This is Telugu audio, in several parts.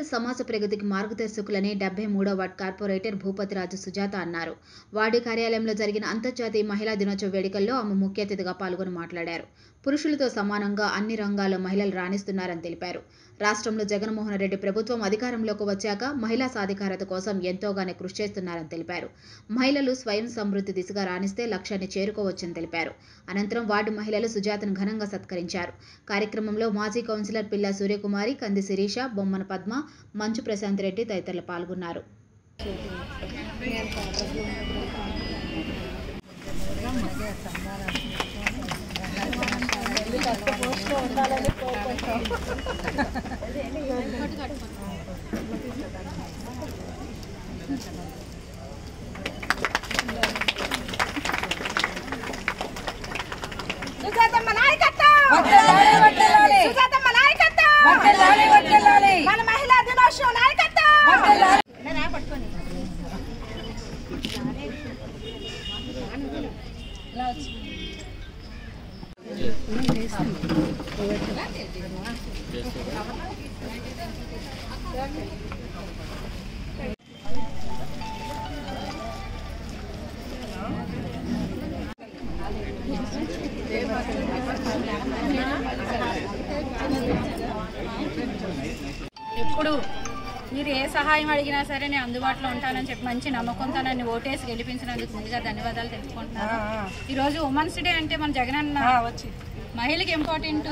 సమాజ ప్రగతికి మార్గదర్శకులని డెబ్బై మూడో వార్డ్ కార్పొరేటర్ భూపతిరాజు సుజాత అన్నారు వార్డు కార్యాలయంలో జరిగిన అంతర్జాతీయ మహిళా దినోత్సవ వేడుకల్లో ఆమె ముఖ్య అతిథిగా పాల్గొని మాట్లాడారు పురుషులతో సమానంగా అన్ని రంగాల్లో మహిళలు రాణిస్తున్నారని తెలిపారు రాష్ట్రంలో జగన్మోహన్ రెడ్డి ప్రభుత్వం అధికారంలోకి వచ్చాక మహిళా సాధికారత కోసం ఎంతోగానే కృషి చేస్తున్నారని తెలిపారు మహిళలు స్వయం సమృద్ధి దిశగా రాణిస్తే లక్ష్యాన్ని చేరుకోవచ్చని తెలిపారు అనంతరం వార్డు మహిళలు సుజాతను ఘనంగా సత్కరించారు కార్యక్రమంలో మాజీ కౌన్సిలర్ పిల్ల సూర్యకుమారి కంది శిరీష బొమ్మన పద్మ మంచు ప్రశాంత్ రెడ్డి తదితరులు పాల్గొన్నారు సుజాతమ్మ నాయకత్వం వర్ధిల్లాలి, వర్ధిల్లాలి. సుజాతమ్మ నాయకత్వం వర్ధిల్లాలి, వర్ధిల్లాలి. మన మహిళా దినోత్సవం నాయకత్వం వర్ధిల్లాలి. ఎప్పుడు మీరు ఏ సహాయం అడిగినా సరే నేను అందుబాటులో ఉంటానని చెప్పి మంచి నమ్మకంతో నన్ను ఓటేసి గెలిపించినందుకు ముందుగా ధన్యవాదాలు తెలుపుకుంటున్నాను ఈరోజు ఉమెన్స్ డే అంటే మన జగనన్న వచ్చి మహిళకి ఇంపార్టెంట్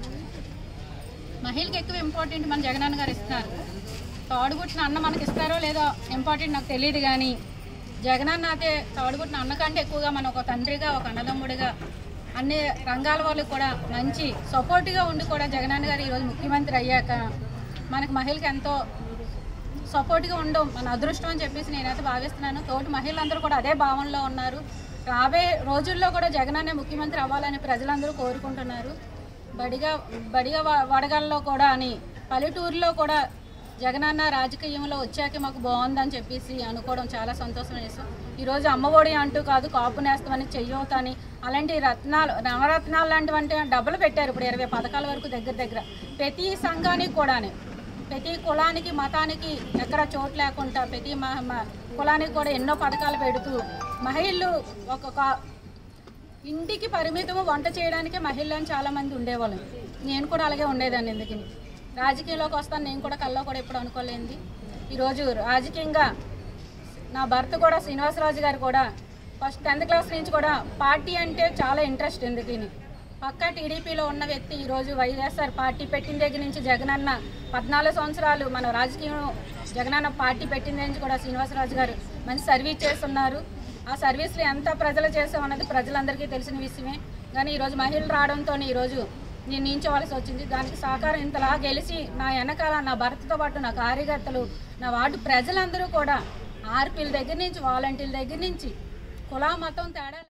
మహిళకి ఎక్కువ ఇంపార్టెంట్ మన జగనన్న గారు ఇస్తున్నారు తోడుగుట్టిన అన్న మనకి ఇస్తారో లేదో ఇంపార్టెంట్ నాకు తెలియదు కానీ జగనన్న అయితే తోడుగుట్టిన అన్న కంటే ఎక్కువగా మన ఒక తండ్రిగా ఒక అన్నదమ్ముడిగా అన్ని రంగాల వాళ్ళకి కూడా మంచి సపోర్ట్గా ఉండి కూడా జగనన్న గారు ఈరోజు ముఖ్యమంత్రి అయ్యాక మనకు మహిళకి ఎంతో సపోర్ట్గా ఉండడం మన అదృష్టం అని చెప్పేసి నేనైతే భావిస్తున్నాను తోటి మహిళలందరూ కూడా అదే భావనలో ఉన్నారు రాబోయే రోజుల్లో కూడా జగనన్నే ముఖ్యమంత్రి అవ్వాలని ప్రజలందరూ కోరుకుంటున్నారు బడిగా బడిగా వ- వడగల్లో కూడా అని పల్లెటూరులో కూడా జగనన్న రాజకీయంలో వచ్చాక మాకు బాగుందని చెప్పేసి అనుకోవడం చాలా సంతోషం వేసాం ఈరోజు అమ్మఒడి అంటూ కాదు కాపు నేస్తామని చెయ్యవుతాని అలాంటి రత్నాలు నవరత్నాలు లాంటివంటి డబ్బులు పెట్టారు ఇప్పుడు ఇరవై పథకాల వరకు దగ్గర దగ్గర ప్రతి సంఘానికి కూడానే ప్రతి కులానికి మతానికి ఎక్కడ చోటు లేకుండా ప్రతి మ- మ- కులానికి కూడా ఎన్నో పథకాలు పెడుతూ మహిళలు ఒక్కొక్క ఇంటికి పరిమితము వంట చేయడానికే మహిళలు చాలా మంది ఉండేవాళ్ళం నేను కూడా అలాగే ఉండేదాన్ని ఎందుకని రాజకీయంలోకి వస్తాను నేను కూడా కల్లో కూడా ఎప్పుడు అనుకోలేంది ఈరోజు రాజకీయంగా నా భర్త కూడా శ్రీనివాసరాజు గారు కూడా ఫస్ట్ టెన్త్ క్లాస్ నుంచి కూడా పార్టీ అంటే చాలా ఇంట్రెస్ట్ ఎందుకని పక్కా టీడీపీలో ఉన్న వ్యక్తి ఈరోజు వైఎస్ఆర్ పార్టీ పెట్టిన దగ్గర నుంచి జగనన్న పద్నాలుగు సంవత్సరాలు మన రాజకీయం జగనన్న పార్టీ పెట్టిన దగ్గర నుంచి కూడా శ్రీనివాసరాజు గారు మంచి సర్వీస్ చేస్తున్నారు ఆ సర్వీస్లో ఎంత ప్రజలు చేసామన్నది ప్రజలందరికీ తెలిసిన విషయమే కానీ ఈరోజు మహిళలు రావడంతో ఈరోజు నేను నించోవలసి వచ్చింది దానికి సహకారం ఇంతలా గెలిచి నా వెనకాల నా భర్తతో పాటు నా కార్యకర్తలు నా వార్డు ప్రజలందరూ కూడా ఆర్పీల దగ్గర నుంచి వాలంటీర్ల దగ్గర నుంచి కుల మతం తేడా